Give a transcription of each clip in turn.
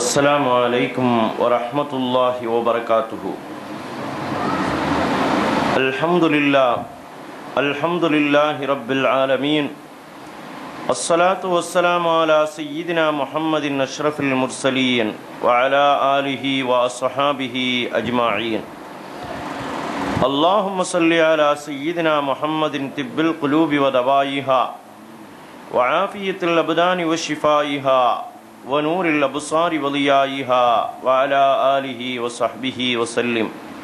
السلام عليكم ورحمة الله وبركاته الحمد لله الحمد لله رب العالمين الصلاة والسلام على سيدنا محمد أشرف المرسلين وعلى آله وأصحابه أجمعين اللهم صل على سيدنا محمد طب القلوب ودوائها وعافية الأبدان وشفائها ونور الأبصار وضيائها وعلى آله وصحبه وسلم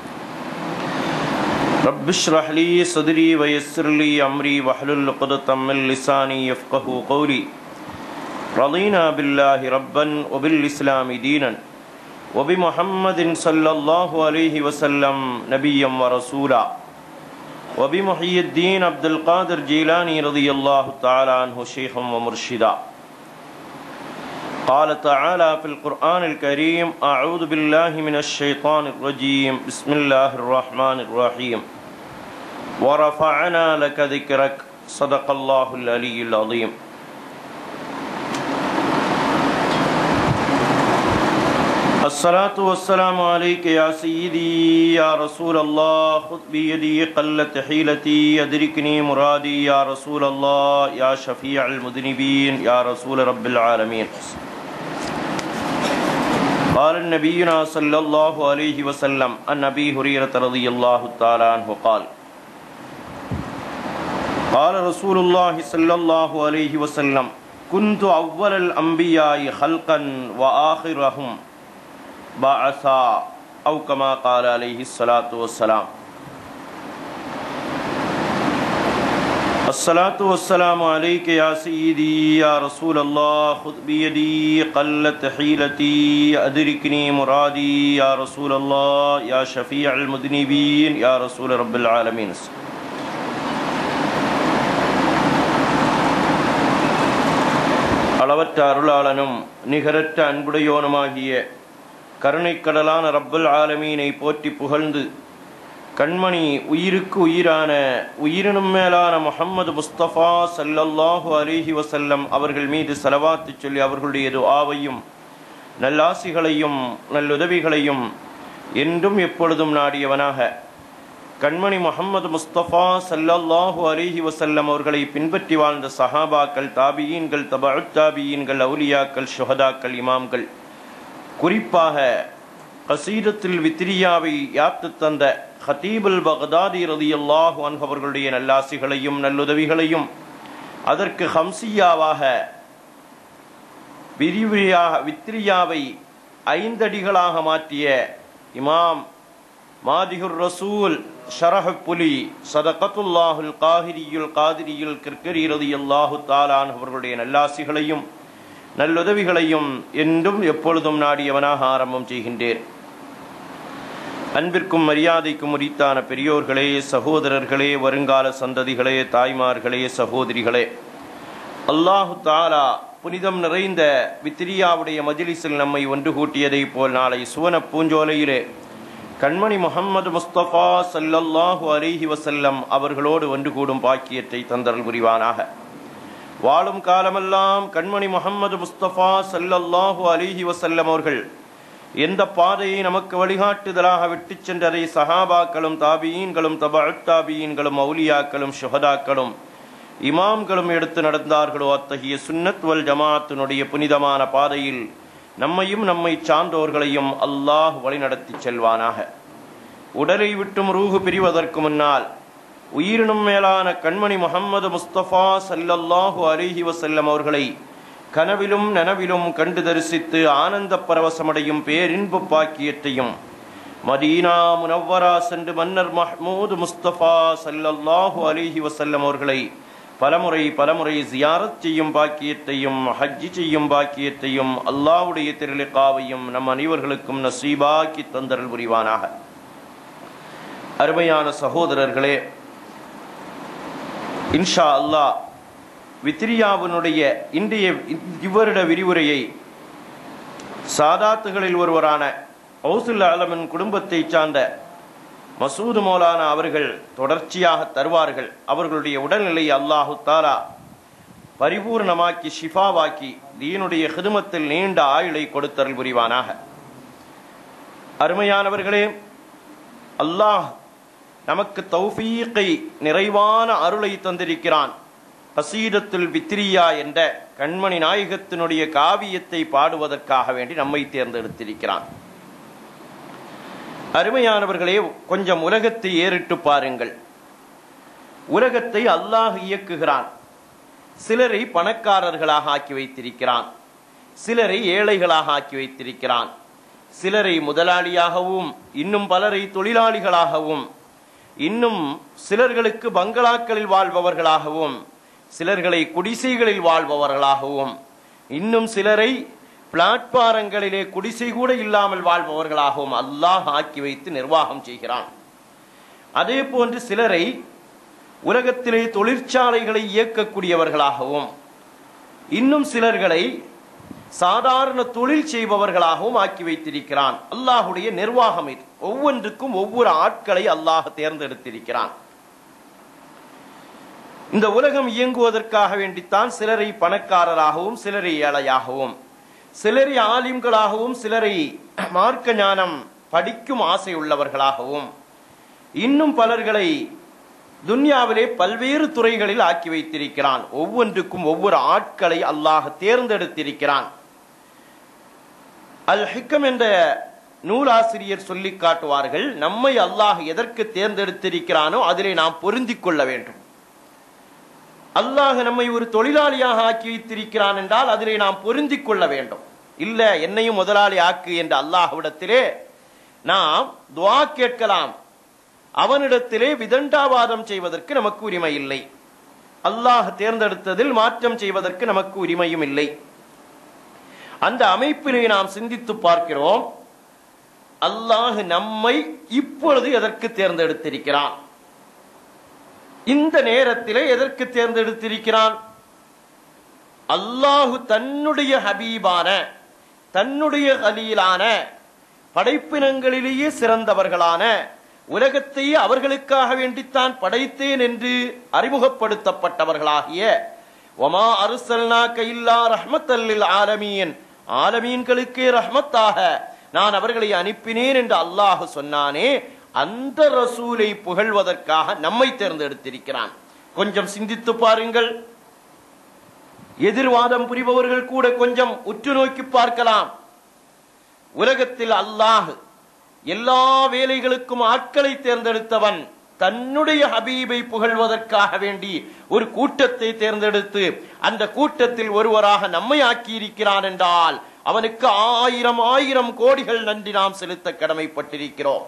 رب اشرح لي صدري ويسر لي أمري واحلل عقدة من لساني يفقه قولي رضينا بالله ربا وبالإسلام دينا وبمحمد صلى الله عليه وسلم نبيا ورسولا وبمحيي الدين عبد القادر جيلاني رضي الله تعالى عنه شيخا ومرشدا قال تعالى في القرآن الكريم أعوذ بالله من الشيطان الرجيم بسم الله الرحمن الرحيم ورفعنا لك ذكرك صدق الله العلي العظيم الصلاة والسلام عليك يا سيدي يا رسول الله خذ بيدي قلت حيلتي أدركني مرادي يا رسول الله يا شفيع المذنبين يا رسول رب العالمين قال النبينا صلى الله عليه وسلم عن أبي هريرة رضي الله تعالى عنه قال قال رسول الله صلى الله عليه وسلم كنت أول الأنبياء خلقا وآخرهم بعثا أو كما قال عليه الصلاة والسلام الصلاة والسلام عليك يا سيدي يا رسول الله خذ بيدي قلت حيلتي أدركني مرادي يا رسول الله يا شفيع المذنبين يا رسول رب العالمين அளவற்ற அருளாளனும் நிகரற்ற அன்புடையோனுமாகிய கருணைக்கடலான ரப்பல் ஆலமீனை போற்றி புகழ்ந்து கண்மணி உயிருக்கு உயிரான உயிரினும் மேலான முஹம்மது முஸ்தபா சல்லல்லாஹு அலிஹி வசல்லம் அவர்கள் மீது செலவாத்து சொல்லி அவர்களுடைய ஆவையும் நல்லாசிகளையும் நல்லுதவிகளையும் என்றும் எப்பொழுதும் நாடியவனாக கண்மணி முகமது முஸ்தபா சல்லல்லாஹு அலிஹி வசல்லம் அவர்களை பின்பற்றி வாழ்ந்த சஹாபாக்கள் தாபியீன்கள் தபு தாபியீன்கள் அவுலியாக்கள் ஷுஹதாக்கள் இமாம்கள் குறிப்பாக கசீதத்தில் வித்திரியாவை யாத்து தந்த ஹதீபுல் பகதாதி ரதியல்லாஹு அவர்களுடைய நல்லாசிகளையும் நல்லுதவிகளையும் அதற்கு ஹம்சியாவாக விரிவிரியாக வித்திரியாவை ஐந்தடிகளாக மாற்றிய இமாம் மாதிகுர் ரசூல் ஷரஹ் புலி சதகத்துல்லாஹுல் காஹிரியுல் காதிரியுல் கிர்கரி ரதியல்லாஹு தாலான் அவர்களுடைய நல்லாசிகளையும் நல்லுதவிகளையும் என்றும் எப்பொழுதும் நாடியவனாக ஆரம்பம் செய்கின்றேன் அன்பிற்கும் மரியாதைக்கும் உரித்தான பெரியோர்களே சகோதரர்களே வருங்கால சந்ததிகளே தாய்மார்களே சகோதரிகளே அல்லாஹு தாலா புனிதம் நிறைந்த வித்திரியாவுடைய மஜிலிஸில் நம்மை ஒன்று கூட்டியதை போல் நாளை சுவன பூஞ்சோலையிலே கண்மணி முகம்மது முஸ்தபா சல்லல்லாஹு அலிஹி வசல்லம் அவர்களோடு ஒன்று கூடும் பாக்கியத்தை தந்தரல் புரிவானாக வாழும் காலமெல்லாம் கண்மணி முகம்மது முஸ்தபா சல்லல்லாஹு அலிஹி வசல்லம் அவர்கள் எந்த பாதையை நமக்கு வழிகாட்டுதலாக விட்டு சென்றதை சஹாபாக்களும் தாபியீன்களும் தபாத்தாபியீன்களும் மௌலியாக்களும் ஷுஹதாக்களும் இமாம்களும் எடுத்து நடந்தார்களோ அத்தகைய சுன்னத் வல் ஜமாத்தினுடைய புனிதமான பாதையில் நம்மையும் நம்மை சார்ந்தோர்களையும் அல்லாஹ் வழிநடத்தி செல்வானாக உடலை விட்டும் ரூஹு பிரிவதற்கு முன்னால் உயிரினும் மேலான கண்மணி முகம்மது முஸ்தபா சல்லல்லாஹு அலிஹி வசல்லம் அவர்களை கனவிலும் நனவிலும் கண்டு தரிசித்து ஆனந்த பரவசமடையும் பேரின்பு பாக்கியத்தையும் மதீனா முனவ்வரா சென்று மன்னர் மஹ்மூது முஸ்தபா சல்லல்லாஹு அலிஹி வசல்லம் அவர்களை பலமுறை பலமுறை ஜியாரத் செய்யும் பாக்கியத்தையும் ஹஜ்ஜி செய்யும் பாக்கியத்தையும் அல்லாவுடைய திருளிக்காவையும் நம் அனைவர்களுக்கும் நசீபாக்கி தந்தரல் புரிவானாக அருமையான சகோதரர்களே இன்ஷா அல்லாஹ் வித்திரியாவினுடைய இன்றைய இவ்வருட விரிவுரையை சாதாத்துகளில் ஒருவரான ஔசுல் ஆலமின் குடும்பத்தை சார்ந்த மசூது மௌலானா அவர்கள் தொடர்ச்சியாக தருவார்கள் அவர்களுடைய உடல்நிலை அல்லாஹு தாலா பரிபூர்ணமாக்கி ஷிஃபாவாக்கி தீனுடைய ஹிதுமத்தில் நீண்ட ஆயுளை கொடுத்தருள் புரிவானாக அருமையானவர்களே அல்லாஹ் நமக்கு தௌஃபீக்கை நிறைவான அருளை தந்திருக்கிறான் கசீதத்துல் வித்ரியா என்ற கண்மணி நாயகத்தினுடைய காவியத்தை பாடுவதற்காக வேண்டி நம்மை தேர்ந்தெடுத்திருக்கிறான் அருமையானவர்களே கொஞ்சம் உலகத்தை ஏறிட்டு பாருங்கள் உலகத்தை அல்லாஹ் இயக்குகிறான் சிலரை பணக்காரர்களாக ஆக்கி வைத்திருக்கிறான் சிலரை ஏழைகளாக ஆக்கி வைத்திருக்கிறான் சிலரை முதலாளியாகவும் இன்னும் பலரை தொழிலாளிகளாகவும் இன்னும் சிலர்களுக்கு பங்களாக்களில் வாழ்பவர்களாகவும் சிலர்களை குடிசைகளில் வாழ்பவர்களாகவும் இன்னும் சிலரை பிளாட்பாரங்களிலே குடிசை கூட இல்லாமல் வாழ்பவர்களாகவும் அல்லாஹ் ஆக்கி வைத்து நிர்வாகம் செய்கிறான் அதே போன்று சிலரை உலகத்திலே தொழிற்சாலைகளை இயக்கக்கூடியவர்களாகவும் இன்னும் சிலர்களை சாதாரண தொழில் செய்பவர்களாகவும் ஆக்கி வைத்திருக்கிறான் அல்லாஹுடைய நிர்வாகம் இது ஒவ்வொன்றுக்கும் ஒவ்வொரு ஆட்களை அல்லாஹ் தேர்ந்தெடுத்திருக்கிறான் இந்த உலகம் இயங்குவதற்காக வேண்டித்தான் சிலரை பணக்காரராகவும் சிலரை ஏழையாகவும் சிலரை ஆலிம்களாகவும் சிலரை மார்க்க ஞானம் படிக்கும் ஆசை உள்ளவர்களாகவும் இன்னும் பலர்களை துன்யாவிலே பல்வேறு துறைகளில் ஆக்கி வைத்திருக்கிறான் ஒவ்வொன்றுக்கும் ஒவ்வொரு ஆட்களை அல்லாஹ் தேர்ந்தெடுத்திருக்கிறான் அல் ஹிக்கம் என்ற நூலாசிரியர் சொல்லி காட்டுவார்கள் நம்மை அல்லாஹ் எதற்கு தேர்ந்தெடுத்திருக்கிறானோ அதிலே நாம் பொருந்திக் கொள்ள வேண்டும் அல்லாஹ் நம்மை ஒரு தொழிலாளியாக ஆக்கி வைத்திருக்கிறான் என்றால் அதிலே நாம் பொருந்திக் கொள்ள வேண்டும் இல்ல என்னையும் முதலாளி ஆக்கு என்ற அல்லாஹ்விடத்திலே நாம் துவா கேட்கலாம் அவனிடத்திலே விதண்டாவாதம் செய்வதற்கு நமக்கு உரிமை இல்லை அல்லாஹ் தேர்ந்தெடுத்ததில் மாற்றம் செய்வதற்கு நமக்கு உரிமையும் இல்லை அந்த அமைப்பிலே நாம் சிந்தித்து பார்க்கிறோம் அல்லாஹ் நம்மை இப்பொழுது எதற்கு தேர்ந்தெடுத்திருக்கிறான் இந்த நேரத்திலே எதற்கு தேர்ந்தெடுத்திருக்கிறான் அல்லாஹு தன்னுடைய ஹபீபான தன்னுடைய கலீலான படைப்பினங்களிலேயே சிறந்தவர்களான உலகத்தை அவர்களுக்காக வேண்டித்தான் படைத்தேன் என்று அறிமுகப்படுத்தப்பட்டவர்களாகிய ஒமா அருசல்னா கைல்லா ரஹ்மத்தல்லில் ஆலமீன் ஆலமீன்களுக்கே ரஹ்மத்தாக நான் அவர்களை அனுப்பினேன் என்று அல்லாஹ் சொன்னானே அந்த ரசூலை புகழ்வதற்காக நம்மை தேர்ந்தெடுத்திருக்கிறான் கொஞ்சம் சிந்தித்து பாருங்கள் எதிர்வாதம் புரிபவர்கள் கூட கொஞ்சம் உற்று நோக்கி பார்க்கலாம் உலகத்தில் அல்லாஹ் எல்லா வேலைகளுக்கும் ஆட்களை தேர்ந்தெடுத்தவன் தன்னுடைய ஹபீபை புகழ்வதற்காக வேண்டி ஒரு கூட்டத்தை தேர்ந்தெடுத்து அந்த கூட்டத்தில் ஒருவராக நம்மை ஆக்கியிருக்கிறான் என்றால் அவனுக்கு ஆயிரம் ஆயிரம் கோடிகள் நன்றி நாம் செலுத்த கடமைப்பட்டிருக்கிறோம்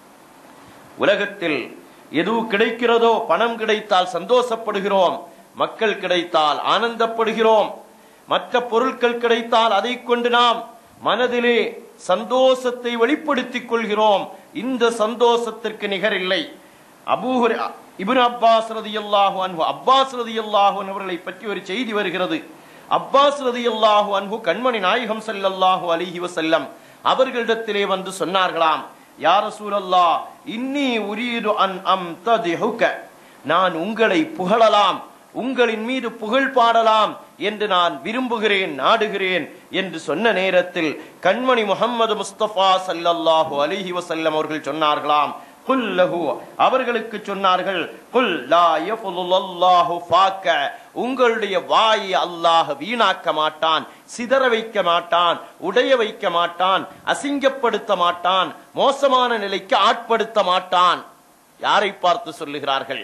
உலகத்தில் எது கிடைக்கிறதோ பணம் கிடைத்தால் சந்தோஷப்படுகிறோம் மக்கள் கிடைத்தால் ஆனந்தப்படுகிறோம் மற்ற பொருட்கள் கிடைத்தால் அதை கொண்டு நாம் மனதிலே சந்தோஷத்தை வெளிப்படுத்திக் கொள்கிறோம் இந்த சந்தோஷத்திற்கு நிகரில்லை அபூஹர் இப்னு அப்பாஸ் ரதியல்லாஹு அன்ஹு அப்பாஸ் ரதியல்லாஹு அன்ஹு அவர்களை பற்றி ஒரு செய்தி வருகிறது அப்பாஸ் ரதியல்லாஹு அன்ஹு கண்மணி நாயகம் ஸல்லல்லாஹு அலைஹி வஸல்லம் அவர்களிடத்திலே வந்து சொன்னார்களாம் யா ரசூலல்லாஹ் இன்னி உரீது அன் அம் ததிஹுக நான் உங்களை புகழலாம் உங்களின் மீது புகழ் பாடலாம் என்று நான் விரும்புகிறேன் நாடுகிறேன் என்று சொன்ன நேரத்தில் கண்மணி முகம்மது முஸ்தபா சல்லல்லாஹு அலிஹி வசல்லம் அவர்கள் சொன்னார்களாம் குல் லஹு அவர்களுக்கு சொன்னார்கள் குல் லா யஃபுலுல்லாஹு ஃபாக்க உங்களுடைய வாயை அல்லாஹ் வீணாக்க மாட்டான் சிதற வைக்க மாட்டான் உடைய வைக்க மாட்டான் அசிங்கப்படுத்த மாட்டான் மோசமான நிலைக்கு ஆட்படுத்த மாட்டான் யாரை பார்த்து சொல்லுகிறார்கள்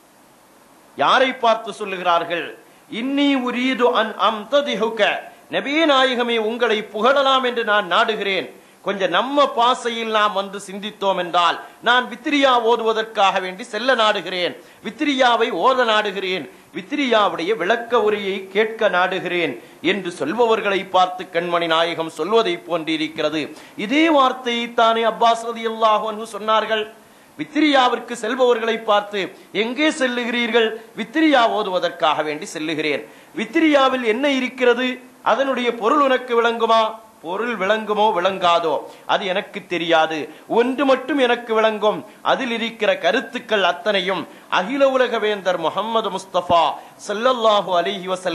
யாரை பார்த்து சொல்லுகிறார்கள் இன்னி உரீது அன் அம் ததிஹுக நபியே நாயகமே உங்களை புகழலாம் என்று நான் நாடுகிறேன் கொஞ்சம் நம்ம பாசையில் நாம் வந்து சிந்தித்தோம் என்றால் நான் வித்திரியா ஓதுவதற்காக வேண்டி செல்ல நாடுகிறேன் வித்திரியாவை ஓத நாடுகிறேன் வித்திரியாவுடைய விளக்க உரையை கேட்க நாடுகிறேன் என்று சொல்பவர்களை பார்த்து கண்மணி நாயகம் சொல்வதை போன்றிருக்கிறது இதே வார்த்தையை தானே அப்பாஸ் ரதி அல்லாஹு சொன்னார்கள் வித்திரியாவிற்கு செல்பவர்களை பார்த்து எங்கே செல்லுகிறீர்கள் வித்திரியா ஓதுவதற்காக வேண்டி செல்லுகிறேன் வித்திரியாவில் என்ன இருக்கிறது அதனுடைய பொருள் உனக்கு விளங்குமா பொருள் விளங்குமோ விளங்காதோ அது எனக்கு தெரியாது ஒன்று மட்டும் எனக்கு விளங்கும் அதில் இருக்கிற கருத்துக்கள் அத்தனையும் அகில உலக வேந்தர் முகமது முஸ்தபா சல்லல்லாஹு அலிஹி வசல்லம்